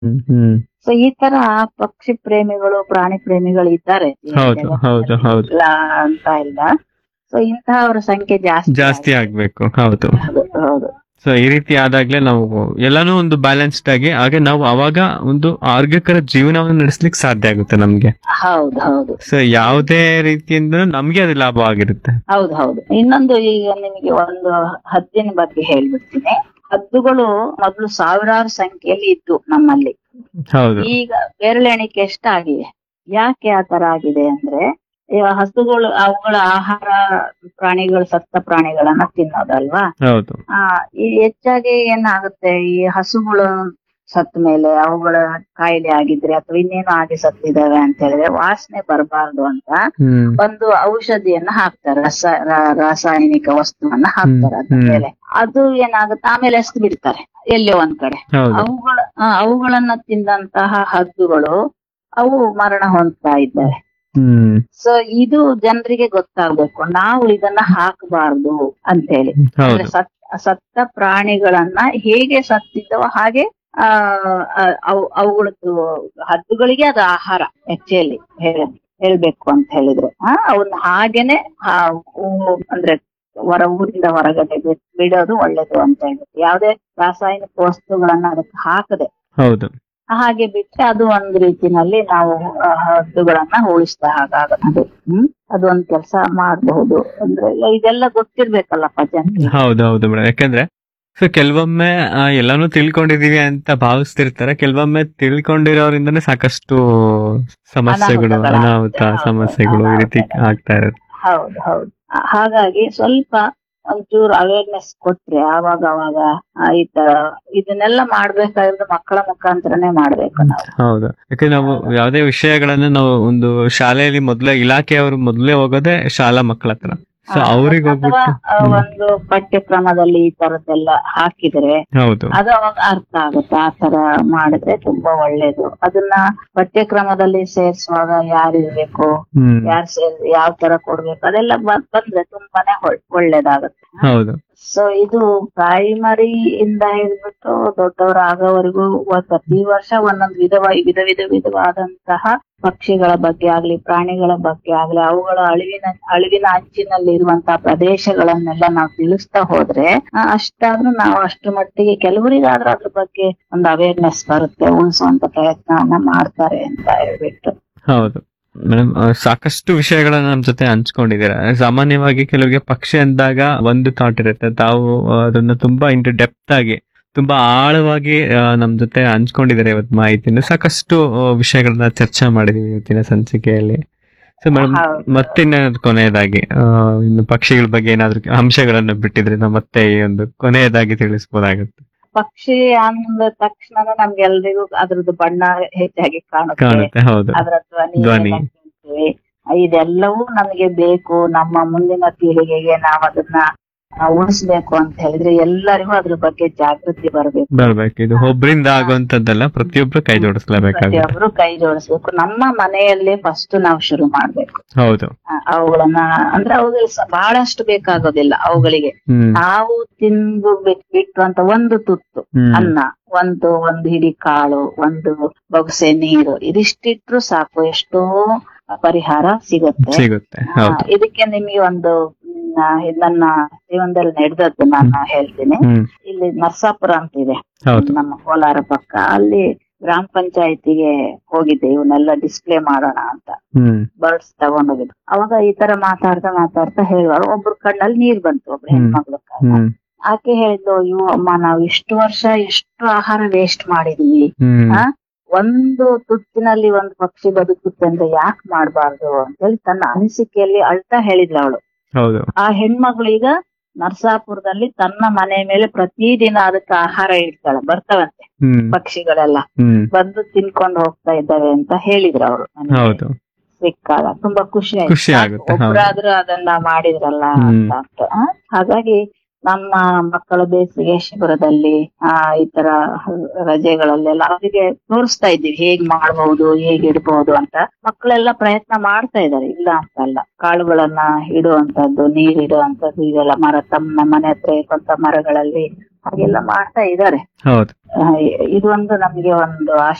ಹ್ಮ್ ಹ್ಮ್ so ಈ ತರ ಪಕ್ಷಿ ಪ್ರೇಮಿಗಳು ಪ್ರಾಣಿ ಪ್ರೇಮಿಗಳು ಇದ್ದಾರೆ ಈ ಹೌದು ಜಗತ್ತಿನಲ್ಲಿ. ಹೌದು ಹೌದು ಇಲ್ಲ ಅಂತ ಇಲ್ಲ ಸೊ ಇಂತಹವರ ಸಂಖ್ಯೆ ಜಾಸ್ತಿ ಜಾಸ್ತಿ ಆಗ್ಬೇಕು ಹೌದು ಹೌದು ಹೌದು ಸೊ ಈ ರೀತಿ ಆದಾಗ್ಲೇ ನಾವು ಎಲ್ಲಾನು ಒಂದು ಬ್ಯಾಲೆನ್ಸ್ಡ್ ಆಗಿ ಹಾಗೆ ನಾವು ಅವಾಗ ಒಂದು ಆರೋಗ್ಯಕರ ಜೀವನವನ್ನು ನಡೆಸ್ಲಿಕ್ಕೆ ಸಾಧ್ಯ ಆಗುತ್ತೆ ನಮ್ಗೆ ಹೌದು ಹೌದು ಸೊ ಯಾವುದೇ ರೀತಿಯಿಂದ ನಮ್ಗೆ ಅದು ಲಾಭ ಆಗಿರುತ್ತೆ ಹೌದು ಹೌದು ಇನ್ನೊಂದು ಈಗ ನಿಮಗೆ ಒಂದು ಹದ್ದಿನ ಬಗ್ಗೆ ಹೇಳ್ಬಿಡ್ತೀನಿ ಹದ್ದುಗಳು ಮೊದಲು ಸಾವಿರಾರು ಸಂಖ್ಯೆಯಲ್ಲಿ ಇದ್ದು ನಮ್ಮಲ್ಲಿ ಹೌದು ಈಗ ಬೆರಳೆಣಿಕೆ ಎಷ್ಟಾಗಿವೆ ಯಾಕೆ ಆ ತರ ಆಗಿದೆ ಅಂದ್ರೆ ಈ ಹಸುಗಳು ಅವುಗಳ ಆಹಾರ ಪ್ರಾಣಿಗಳು ಸತ್ತ ಪ್ರಾಣಿಗಳನ್ನ ತಿನ್ನೋದಲ್ವಾ ಹೌದು ಆ ಈ ಹೆಚ್ಚಾಗಿ ಏನಾಗುತ್ತೆ ಈ ಹಸುಗಳು ಸತ್ತ ಮೇಲೆ ಅವುಗಳ ಕಾಯಿಲೆ ಆಗಿದ್ರೆ ಅಥವಾ ಇನ್ನೇನು ಆಗಿ ಸತ್ತಿದಾವೆ ಅಂತ ಹೇಳಿದ್ರೆ ವಾಸನೆ ಬರಬಾರ್ದು ಅಂತ ಹ್ಮ್ ಒಂದು ಔಷಧಿಯನ್ನ ಹಾಕ್ತಾರೆ ರಸ ರ- ರಾಸಾಯನಿಕ ವಸ್ತುವನ್ನ ಹಾಕ್ತಾರೆ ಅದ್ರ ಹ್ಮ್. ಮೇಲೆ ಅದು ಏನಾಗುತ್ತೆ ಆಮೇಲೆ ಎಸ್ದು ಬಿಡ್ತಾರೆ ಎಲ್ಲೋ ಒಂದ್ ಕಡೆ ಹೌದು ಅವುಗಳ ಆ, ಅವುಗಳನ್ನ ತಿಂದಂತಹ ಹದ್ದುಗಳು ಅವು ಮರಣ ಹೊಂದ್ತಾ ಇದ್ದಾವೆ ಹ್ಮ್ ಸೊ ಇದು ಜನರಿಗೆ ಗೊತ್ತಾಗ್ಬೇಕು ನಾವು ಇದನ್ನ ಹಾಕಬಾರ್ದು ಅಂತೇಳಿ ಅಂದ್ರೆ ಹೌದು ಸತ್ ಸತ್ತ ಪ್ರಾಣಿಗಳನ್ನ ಹೇಗೆ ಸತ್ತಿದ್ದವ ಹಾಗೆ ಆ ಆ, ಅವು ಅವುಗಳದ್ದು ಹದ್ದುಗಳಿಗೆ ಅದು ಆಹಾರ ಆಕ್ಚುಲಿ ಹೇಳ್ಬೇಕು ಅಂತ ಹೇಳಿದ್ರೆ ಆ ಅವನ್ನ ಹಾಗೇನೆ ಆ, ಊ- ಅಂದ್ರೆ ಹೊರ ಊರಿಂದ ಹೊರಗಡೆ ಬಿಡ್- ಬಿಡೋದು ಒಳ್ಳೇದು ಅಂತ ಹೇಳ್ಬಿಟ್ಟು ಯಾವುದೇ ರಾಸಾಯನಿಕ ವಸ್ತುಗಳನ್ನ ಅದಕ್ಕೆ ಹಾಕದೆ ಹೌದು ಹಾಗೆ ಬಿಟ್ರೆ ಅದು ಒಂದ್ ರೀತಿನಲ್ಲಿ ನಾವು ಆ, ಹದ್ದುಗಳನ್ನ ಉಳಿಸಿದ ಹಾಗಾಗುತ್ತೆ ಅದು ಹ್ಮ್ ಅದೊಂದ್ ಕೆಲಸ ಮಾಡಬಹುದು ಅಂದ್ರೆ ಇದೆಲ್ಲ ಗೊತ್ತಿರ್ಬೇಕಲ್ಲಪ್ಪ ಜನರಿಗೆ ಹೌದು ಹೌದು ಮೇಡಮ್ ಯಾಕಂದ್ರೆ ಸೊ ಕೆಲವೊಮ್ಮೆ ಆ, ಎಲ್ಲಾನು ತಿಳ್ಕೊಂಡಿದೀವಿ ಅಂತ ಭಾವಿಸ್ತಿರ್ತಾರೆ ಕೆಲವೊಮ್ಮೆ ತಿಳ್ಕೊಂಡಿರೋರಿಂದನೇ ಸಾಕಷ್ಟು ಸಮಸ್ಯೆಗಳು ಅನಾಹುತಗಳು ಅನಾಹುತ ಹೌದು, ಸಮಸ್ಯೆಗಳು ಈ ರೀತಿ ಅನಾಹುತ. ಆಗ್ತಾ ಇರುತ್ತೆ ಹೌದು ಹೌದು ಆ- ಹಾಗಾಗಿ ಸ್ವಲ್ಪ ಒಂಚೂರು ಅವೇರ್ನೆಸ್ ಕೊಟ್ರೆ ಆವಾಗ ಅವಾಗ ಆ, ಈ ತರ ಇದನ್ನೆಲ್ಲ ಮಾಡ್ಬೇಕಾಗಿರೋದು ಮಕ್ಕಳ ಮುಖಾಂತರನೇ ಮಾಡ್ಬೇಕು ನಾವು ಹೌದು ಯಾಕಂದ್ರೆ ನಾವು ಯಾವುದೇ ವಿಷಯಗಳನ್ನ ನಾವು ಒಂದು ಶಾಲೆಯಲ್ಲಿ ಮೊದ್ಲೇ ಇಲಾಖೆಯವರು ಮೊದ್ಲೇ ಹೋಗೋದೇ ಶಾಲಾ ಮಕ್ಕಳ ಹತ್ರ ಸೊ ಆ, ಅವ್ರಿಗೆ ಅಥವಾ ಹೋಗ್ಬಿಟ್ಟು ಆ, ಹ್ಮ್. ಒಂದು ಪಠ್ಯಕ್ರಮದಲ್ಲಿ ಈ ತರದ್ದೆಲ್ಲ ಹಾಕಿದ್ರೆ ಹೌದು ಅದು ಅವಾಗ ಅರ್ಥ ಆಗುತ್ತೆ ಆ ತರ ಮಾಡಿದ್ರೆ ತುಂಬಾ ಒಳ್ಳೇದು ಅದನ್ನ ಪಠ್ಯಕ್ರಮದಲ್ಲಿ ಸೇರಿಸುವಾಗ ಯಾರು ಇರ್ಬೇಕು ಹ್ಮ್ ಯಾರು ಸೇರ್ ಯಾವ ತರ ಕೊಡ್ಬೇಕು ಅದೆಲ್ಲ ಬ- ಬಂದ್ರೆ ತುಂಬಾನೇ ಒಳ್- ಒಳ್ಳೇದಾಗುತ್ತೆ ಹೌದು ಸೊ ಇದು ಪ್ರೈಮರಿ ಇಂದ ಹಿಡ್ಬಿಟ್ಟು ದೊಡ್ಡವರ ಆಗೋವರೆಗೂ ಒ- ಪ್ರತಿ ವರ್ಷ ಒಂದೊಂದು ವಿಧವ ವಿಧ ವಿಧ ವಿಧವಾದಂತಹ ಪಕ್ಷಿಗಳ ಬಗ್ಗೆ ಆಗ್ಲಿ ಪ್ರಾಣಿಗಳ ಬಗ್ಗೆ ಆಗ್ಲಿ ಅವುಗಳ ಅಳಿವಿನ ಅಳಿವಿನ ಅಂಚಿನಲ್ಲಿ ಇರುವಂತಹ ಪ್ರದೇಶಗಳನ್ನೆಲ್ಲ ನಾವು ತಿಳಿಸ್ತಾ ಹೋದ್ರೆ ಆ, ಅಷ್ಟಾದ್ರೂ ನಾವು ಅಷ್ಟ್ರ ಮಟ್ಟಿಗೆ ಕೆಲವರಿಗಾದ್ರೂ ಅದ್ರ ಬಗ್ಗೆ ಒಂದು ಅವೇರ್ನೆಸ್ ಬರುತ್ತೆ ಉಳಿಸುವಂತ ಪ್ರಯತ್ನವನ್ನ ಮಾಡ್ತಾರೆ ಅಂತ ಹೇಳ್ಬಿಟ್ಟು ಹೌದು ಮೇಡಮ್ ಸಾಕಷ್ಟು ವಿಷಯಗಳನ್ನ ನಮ್ ಜೊತೆ ಹಂಚ್ಕೊಂಡಿದ್ದೀರಾ ಸಾಮಾನ್ಯವಾಗಿ ಕೆಲವರಿಗೆ ಪಕ್ಷಿ ಅಂದಾಗ ಒಂದು ಥಾಟ್ ಇರುತ್ತೆ ತಾವು ಆ, ಅದನ್ನ ತುಂಬಾ ಇಂಟು ಡೆಪ್ತ್ ಆಗಿ ತುಂಬಾ ಆಳವಾಗಿ ಆ, ನಮ್ ಜೊತೆ ಹಂಚ್ಕೊಂಡಿದ್ದಾರೆ ಇವತ್ತು ಮಾಹಿತಿನ ಸಾಕಷ್ಟು ಆ, ವಿಷಯಗಳನ್ನ ಚರ್ಚೆ ಮಾಡಿದೀವಿ ಇವತ್ತಿನ ಸಂಚಿಕೆಯಲ್ಲಿ ಸೊ ಮೇಡಮ್ ಹೌದು. ಮತ್ತಿನ್ನೇನಾದ್ರು ಕೊನೆಯದಾಗಿ ಆ, ಇನ್ನು ಪಕ್ಷಿಗಳ ಬಗ್ಗೆ ಏನಾದ್ರು ಅಂಶಗಳನ್ನು ಬಿಟ್ಟಿದ್ರೆ ನಾವು ಮತ್ತೆ ಈ ಒಂದು ಕೊನೆಯದಾಗಿ ತಿಳಿಸ್ಬೋದಾಗುತ್ತೆ ಪಕ್ಷಿ ಅಂದ ತಕ್ಷಣ ನಮ್ಗೆಲ್ರಿಗೂ ಅದ್ರದ್ದು ಬಣ್ಣ ಹೆಚ್ಚಾಗಿ ಕಾಣುತ್ತೆ ಕಾಣುತ್ತೆ ಹೌದು ಅದರ ಧ್ವನಿ ಧ್ವನಿ. ಎಲ್ಲ ಕೇಳ್ತೀವಿ. ಇದೆಲ್ಲವೂ ನಮಗೆ ಬೇಕು ನಮ್ಮ ಮುಂದಿನ ಪೀಳಿಗೆಗೆ ನಾವು ಅದನ್ನ ಆ, ಉಳಿಸ್ಬೇಕು ಅಂತ ಹೇಳಿದ್ರೆ ಎಲ್ಲರಿಗೂ ಅದ್ರ ಬಗ್ಗೆ ಜಾಗೃತಿ ಬರಬೇಕು ಬರ್ಬೇಕು ಇದು ಒಬ್ರಿಂದ ಆಗುವಂತದ್ದಲ್ಲ ಪ್ರತಿಯೊಬ್ರು ಕೈ ಜೋಡಿಸ್ಲೇಬೇಕಾಗುತ್ತೆ ಪ್ರತಿಯೊಬ್ರು ಕೈ ಜೋಡಿಸ್ಬೇಕು ನಮ್ಮ ಮನೆಯಲ್ಲೇ ಫಸ್ಟ್ ನಾವು ಶುರು ಮಾಡ್ಬೇಕು ಹೌದು ಆ, ಅವುಗಳನ್ನ ಅಂದ್ರೆ ಅವುಗಳು ಸ- ಬಹಳಷ್ಟು ಬೇಕಾಗೋದಿಲ್ಲ ಅವುಗಳಿಗೆ ಹ್ಮ್ ನಾವು ತಿಂದು ಬಿಟ್- ಬಿಟ್ಟು ಅಂತ ಒಂದು ತುತ್ತು ಹ್ಮ್ ಅನ್ನ ಒಂದು ಒಂದು ಹಿಡಿ ಕಾಳು ಒಂದು ಬೊಗಸೆ ನೀರು ಇದಿಷ್ಟಿಟ್ರು ಸಾಕು ಎಷ್ಟೋ ಪರಿಹಾರ ಸಿಗುತ್ತೆ ಸಿಗುತ್ತೆ ಆ, ಹೌದು ಇದಕ್ಕೆ ನಿಮಗೆ ಒಂದು ಮ್, ಇದ್ ನನ್ನ ಜೀವನದಲ್ಲಿ ನಡೆದದ್ದು ನಾನು ಹೇಳ್ತೀನಿ ಹ್ಮ್ ಇಲ್ಲಿ ನರ್ಸಾಪುರ ಅಂತ ಇದೆ ಹೌದು ನಮ್ಮ ಕೋಲಾರ ಪಕ್ಕ ಅಲ್ಲಿ ಗ್ರಾಮ ಪಂಚಾಯತಿಗೆ ಹೋಗಿದ್ದೆ ಇವನ್ನೆಲ್ಲ ಡಿಸ್ಪ್ಲೇ ಮಾಡೋಣ ಅಂತ ಹ್ಮ್ ಬರ್ಡ್ಸ್ ತಗೊಂಡೋಗಿದ್ದು ಅವಾಗ ಈ ತರ ಮಾತಾಡ್ತಾ ಮಾತಾಡ್ತಾ ಹೇಳುವಾಗ ಒಬ್ರು ಕಣ್ಣಲ್ಲಿ ನೀರ್ ಬಂತು ಒಬ್ರು ಹ್ಮ್. ಹೆಣ್ಮಕ್ಳು ಹ್ಮ್ ಆಕೆ ಹೇಳಿದ್ಲು ಅಯ್ಯೋ ಅಮ್ಮ ನಾವು ಇಷ್ಟು ವರ್ಷ ಎಷ್ಟು ಆಹಾರ ವೇಸ್ಟ್ ಮಾಡಿದೀವಿ ಹ್ಮ್ ಆ? ಒಂದು ತುತ್ತಿನಲ್ಲಿ ಒಂದು ಪಕ್ಷಿ ಬದುಕುತ್ತೆ ಅಂದ್ರೆ ಯಾಕೆ ಮಾಡಬಾರ್ದು ಅಂತೇಳಿ ತನ್ನ ಅನಿಸಿಕೆಯಲ್ಲಿ ಅಳ್ತಾ ಹೇಳಿದ್ಲು ಅವಳು ಹೌದು ಆ ಹೆಣ್ಮಗಳು ಈಗ ನರ್ಸಾಪುರದಲ್ಲಿ ತನ್ನ ಮನೆ ಮೇಲೆ ಪ್ರತಿದಿನ ಅದಕ್ಕೆ ಆಹಾರ ಇಡ್ತಾಳೆ ಬರ್ತಾವಂತೆ ಹ್ಮ್ ಪಕ್ಷಿಗಳೆಲ್ಲ ಹ್ಮ್ ಬಂದು ತಿನ್ಕೊಂಡು ಹೋಗ್ತಾ ಇದ್ದಾವೆ ಅಂತ ಹೇಳಿದ್ರು ಅವರು ಹೌದು ಸಿಕ್ಕಾಗ ತುಂಬಾ ಖುಷಿ ಖುಷಿ ಆಯ್ತು ಆಗುತ್ತೆ, ಹೌದು. ಒಬ್ರಾದ್ರೂ ಅದನ್ನ ಮಾಡಿದ್ರಲ್ಲ ಹ್ಮ್. ಅಂತ ಅಂತ, ಆ? ಹಾಗಾಗಿ ನಮ್ಮ ಮಕ್ಕಳ ಬೇಸಿಗೆ ಶಿಬಿರದಲ್ಲಿ ಆ ಈ ತರ ರಜೆಗಳಲ್ಲೆಲ್ಲ ಅವರಿಗೆ ತೋರಿಸ್ತಾ ಇದ್ದೀವಿ ಹೇಗ್ ಮಾಡ್ಬಹುದು ಹೇಗ್ ಇಡ್ಬಹುದು ಅಂತ ಮಕ್ಕಳೆಲ್ಲ ಪ್ರಯತ್ನ ಮಾಡ್ತಾ ಇದ್ದಾರೆ ಇಲ್ಲ ಅಂತಲ್ಲ ಕಾಳುಗಳನ್ನ ಇಡುವಂತದ್ದು ನೀರ್ ಇಡುವಂತದ್ದು ಇದೆಲ್ಲ ಮರ ತಮ್ಮ ಮನೆ ಹತ್ರ ಇರುವಂತ ಮರಗಳಲ್ಲಿ ಹಾಗೆಲ್ಲ ಮಾಡ್ತಾ ಇದ್ದಾರೆ ಹೌದು ಆ, ಇದೊಂದು ನಮ್ಗೆ ಒಂದು